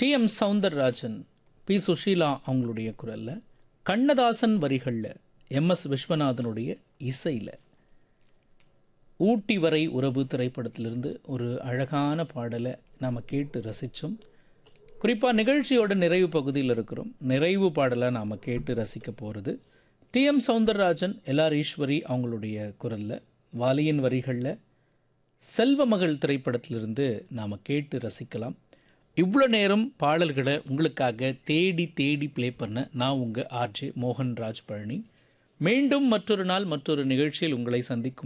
D M Soundararajan P Susheela அவங்களுடைய குரலில் கண்ணதாசன் வரிகளில் எம் எஸ் விஸ்வநாதனுடைய இசையில் ஊட்டி வரை உறவு திரைப்படத்திலிருந்து ஒரு அழகான பாடலை நாம் கேட்டு ரசித்தோம் குறிப்பாக நிகழ்ச்சியோட நிறைவு பகுதியில் இருக்கிறோம் நிறைவு பாடலை நாம் கேட்டு ரசிக்க போகிறது T M Soundararajan L R Eswari அவங்களுடைய குரலில் வாலியின் வரிகளில் செல்வமகள் திரைப்படத்திலிருந்து நாம் கேட்டு ரசிக்கலாம் இவ்வளோ நேரம் பாடல்களை உங்களுக்காக தேடி தேடி ப்ளே பண்ண நான் உங்கள் ஆர்ஜே மோகன்ராஜ் பழனி மீண்டும் மற்றொரு நாள் மற்றொரு நிகழ்ச்சியில் உங்களை சந்திக்கும்